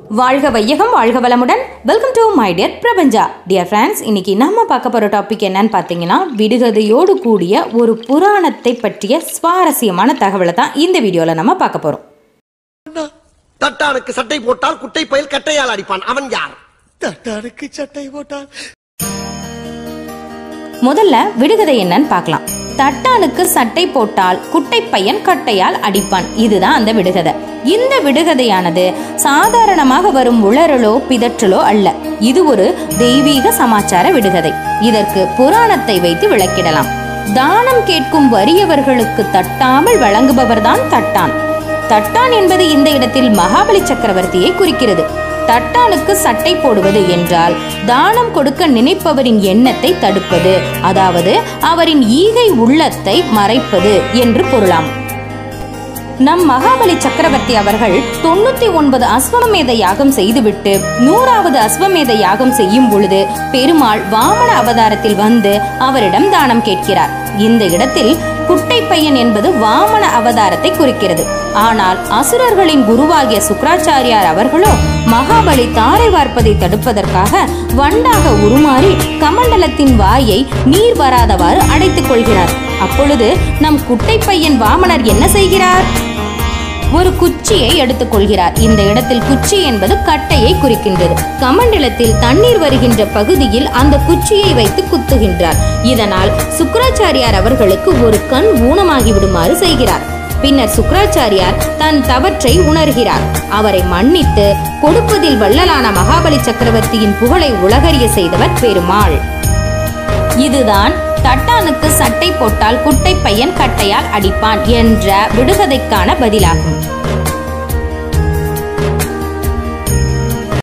வாழ்க வையகம் வாழ்க வளமுடன் வெல்கம் டு மை டியர் பிரபஞ்சா டியர் ஃப்ரெண்ட்ஸ் இன்னைக்கு நம்ம பார்க்க போகிற டாபிக் என்னன்னு பார்த்தீங்கன்னா விடுகதையோடு கூடிய ஒரு புராணத்தை பற்றிய சுவாரஸ்யமான தகவலை தான் இந்த வீடியோவில் நம்ம பார்க்க போகிறோம் தட்டானுக்கு சட்டை போட்டால் குட்டை பயில் கட்டையால் அடிப்பான் அவன் யார் தட்டானுக்கு சட்டை போட்டால் முதல்ல விடுகதை என்னன்னு பார்க்கலாம் தட்டானுக்கு சட்டை போட்டால் குட்டை பையன் கட்டையால் அடிப்பான் இதுதான் அந்த விடுகதை இந்த விடுகதையானது சாதாரணமாக வரும் உளறலோ பிதற்றலோ அல்ல இது ஒரு தெய்வீக சமாச்சார விடுகதை இதற்கு புராணத்தை வைத்து விளக்கிடலாம் தானம் கேட்கும் வறியவர்களுக்கு தட்டாமல் வழங்குபவர்தான் தட்டான் தட்டான் என்பது இந்த இடத்தில் மகாபலி சக்கரவர்த்தியை குறிக்கிறது தட்டானுக்கு சட்டை போடுவது என்றால் தானம் கொடுக்க நினைப்பவரின் எண்ணத்தை தடுப்பது அதாவது அவரின் ஈகை உள்ளத்தை மறைப்பது என்று பொருளாம் நம் மகாபலி சக்கரவர்த்தி அவர்கள் தொண்ணூத்தி ஒன்பது அஸ்வமேத யாகம் செய்துவிட்டு நூறாவது அஸ்வமேத யாகம் செய்யும் பொழுது பெருமாள் வாமன அவதாரத்தில் வந்து அவரிடம் தானம் கேட்கிறார் இந்த இடத்தில் குட்டை பையன் என்பது வாமன அவதாரத்தை குறிக்கிறது ஆனால் அசுரர்களின் குருவாகிய சுக்கராச்சாரியார் அவர்களோ மகாபலி தாரை வார்ப்பதை தடுப்பதற்காக வண்டாக உருமாறி கமண்டலத்தின் வாயை நீர் வராதவாறு அடைத்துக் கொள்கிறார் அப்பொழுது நம் குட்டை பையன் வாமனர் என்ன செய்கிறார் ஒரு குச்சியை எடுத்துக் கொள்கிறார் இந்த இடத்தில் குச்சி என்பது கட்டையை குறிக்கின்றது கமண்டலத்தில் தண்ணீர் வருகின்ற பகுதியில் அந்த குச்சியை வைத்து குத்துகின்றார் இதனால் சுக்கராச்சாரியார் அவர்களுக்கு ஒரு கண் ஊனமாகி விடுமாறு செய்கிறார் பின்னர் சுக்கராச்சாரியார் தன் தவற்றை உணர்கிறார் அவரை மன்னித்து கொடுப்பதில் வள்ளலான மகாபலி சக்கரவர்த்தியின் புகழை உலகறிய செய்தவர் பெருமாள் இதுதான் தட்டானுக்கு சட்டை போட்டால் குட்டை பையன் கட்டையால் அடிப்பான் என்ற விடுகதைக்கான பதிலாகும்